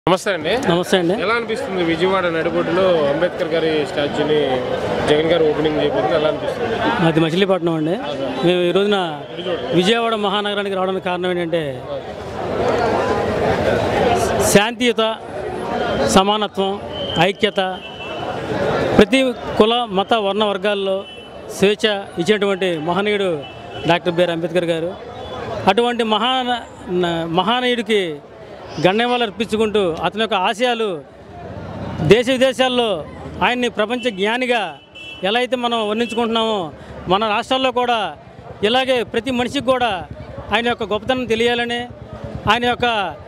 నమస్తే అండి నమస్తే అండి ఎలా అనిపిస్తుంది విజయవాడ నడిబొడ్డులో అంబేద్కర్ గారి స్టాచ్యూని జగన్ గారు ఓపెనింగ్ చేయబోతుంది ఎలా అనిపిస్తుంది మాది మచిలీపట్నం అండి మేము ఈ రోజున విజయవాడ మహానగరానికి రావడానికి కారణం ఏంటంటే శాంతియుత సమానత్వం ఐక్యత ప్రతి కుల మత వర్ణ వర్గాల్లో స్వేచ్ఛ ఇచ్చినటువంటి మహనీయుడు డాక్టర్ బిఆర్ అంబేద్కర్ గారు అటువంటి మహా మహానీయుడికి గణ్యవాళ్ళు అర్పించుకుంటూ అతని యొక్క ఆశయాలు దేశ విదేశాల్లో ఆయన్ని ప్రపంచ జ్ఞానిగా ఎలా అయితే మనం వర్ణించుకుంటున్నామో మన రాష్ట్రాల్లో కూడా ఇలాగే ప్రతి మనిషికి కూడా ఆయన యొక్క గొప్పతనం తెలియాలని ఆయన యొక్క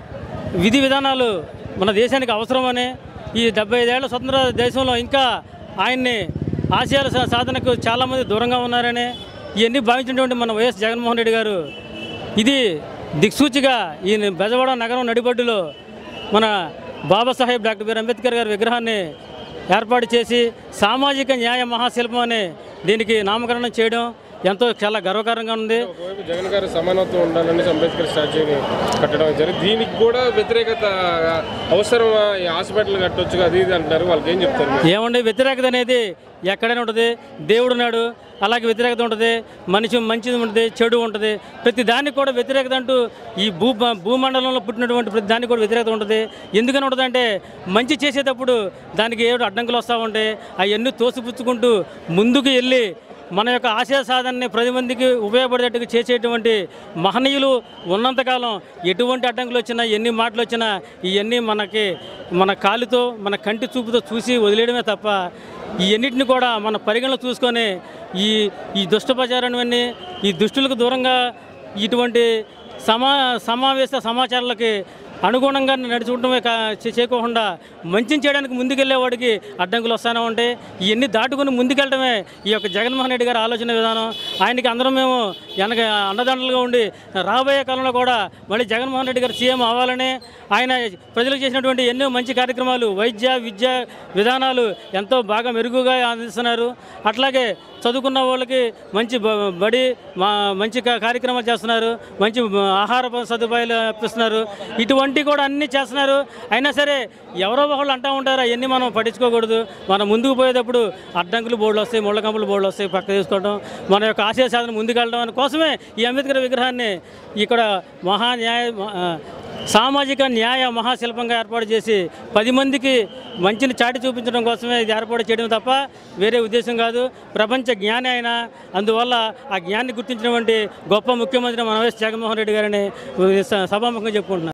విధి విధానాలు మన దేశానికి అవసరమని ఈ డెబ్బై ఐదేళ్ల స్వతంత్ర దేశంలో ఇంకా ఆయన్ని ఆశయాల సా- సాధనకు చాలామంది దూరంగా ఉన్నారని ఇవన్నీ భావించినటువంటి మన వైఎస్ జగన్మోహన్ రెడ్డి గారు ఇది దిక్సూచిగా ఈ బెజవాడ నగరం నడిబడ్డులో మన బాబాసాహెబ్ డాక్టర్ బిఆర్ అంబేద్కర్ గారి విగ్రహాన్ని ఏర్పాటు చేసి సామాజిక న్యాయ మహాశిల్పం అని దీనికి నామకరణం చేయడం ఎంతో చాలా గర్వకారంగా ఉంది ఒకవైపు జగన్ గారు సమానత్వం ఉండాలని అంబేద్కర్ స్టాచ్యూని కట్టడం జరిగింది దీనికి కూడా వ్యతిరేకత అవసరమా ఈ హాస్పిటల్ కట్టొచ్చు అది ఇది అంటారు వాళ్ళకి ఏం చెప్తారు మీరు? ఏమండి వ్యతిరేకత అనేది ఎక్కడైనా ఉంటుంది దేవుడు ఉన్నాడు అలాగే వ్యతిరేకత ఉంటుంది మనిషి మంచిది ఉంటుంది చెడు ఉంటుంది ప్రతి దానికి కూడా వ్యతిరేకత అంటూ ఈ భూ భూమండలంలో పుట్టినటువంటి ప్రతి దానికి కూడా వ్యతిరేకత ఉంటుంది ఎందుకని ఉంటుంది అంటే మంచి చేసేటప్పుడు దానికి ఏడు అడ్డంకులు వస్తూ ఉంటాయి అవన్నీ తోసిపుచ్చుకుంటూ ముందుకు వెళ్ళి మన యొక్క ఆశయ సాధనని ప్రతి మందికి ఉపయోగపడేట్టుగా చేసేటువంటి మహనీయులు ఉన్నంతకాలం ఎటువంటి అడ్డంకులు వచ్చినా ఎన్ని మాటలు వచ్చినా ఇవన్నీ మనకి మన కాలుతో మన కంటి చూపుతో చూసి వదిలేయడమే తప్ప ఇవన్నిటిని కూడా మన పరిగణలో చూసుకొని ఈ ఈ దుష్ట ప్రచారాన్ని ఈ దుష్టులకు దూరంగా ఇటువంటి సమా సమావేశ సమాచారాలకి అనుగుణంగా నడుచుకుంటమే కా చే- చేయకోకుండా మంచిని చేయడానికి ముందుకెళ్ళేవాడికి అడ్డంకులు వస్తూనే ఉంటాయి ఇవన్నీ దాటుకుని ముందుకెళ్ళడమే ఈ యొక్క జగన్మోహన్ రెడ్డి గారి ఆలోచన విధానం ఆయనకి అందరం మేము వెనక అండదండలుగా ఉండి రాబోయే కాలంలో కూడా మళ్ళీ జగన్మోహన్ రెడ్డి గారు సీఎం అవ్వాలని ఆయన ప్రజలకు చేసినటువంటి ఎన్నో మంచి కార్యక్రమాలు వైద్య విద్య విధానాలు ఎంతో బాగా మెరుగుగా అందిస్తున్నారు అట్లాగే చదువుకున్న వాళ్ళకి మంచి బ- బడి మా మంచి కా- కార్యక్రమాలు చేస్తున్నారు మంచి బ- ఆహార ప- సదుపాయాలు ఇస్తున్నారు ఇటువంటి కూడా అన్నీ చేస్తున్నారు అయినా సరే ఎవరో ఒకళ్ళు అంటూ ఉంటారు అవన్నీ మనం పట్టించుకోకూడదు మనం ముందుకు పోయేటప్పుడు అడ్డంకులు బోర్డులు వస్తాయి ముళ్ళ కంపులు బోర్డులు వస్తాయి పక్క తీసుకోవడం మన యొక్క ఆశయ సాధన ముందుకెళ్ళడం అని కోసమే ఈ అంబేద్కర్ విగ్రహాన్ని ఇక్కడ మహా న్యాయ ఆ, సామాజిక న్యాయ మహాశిల్పంగా ఏర్పాటు చేసి పది మందికి మంచిని చాటి చూపించడం కోసమే ఇది ఏర్పాటు చేయడం తప్ప వేరే ఉద్దేశం కాదు ప్రపంచ జ్ఞాని ఆయన అందువల్ల ఆ జ్ఞాన్ని గుర్తించినటువంటి గొప్ప ముఖ్యమంత్రి మన వైఎస్ జగన్మోహన్ రెడ్డి గారిని సభాముఖంగా చెప్పుకుంటున్నాను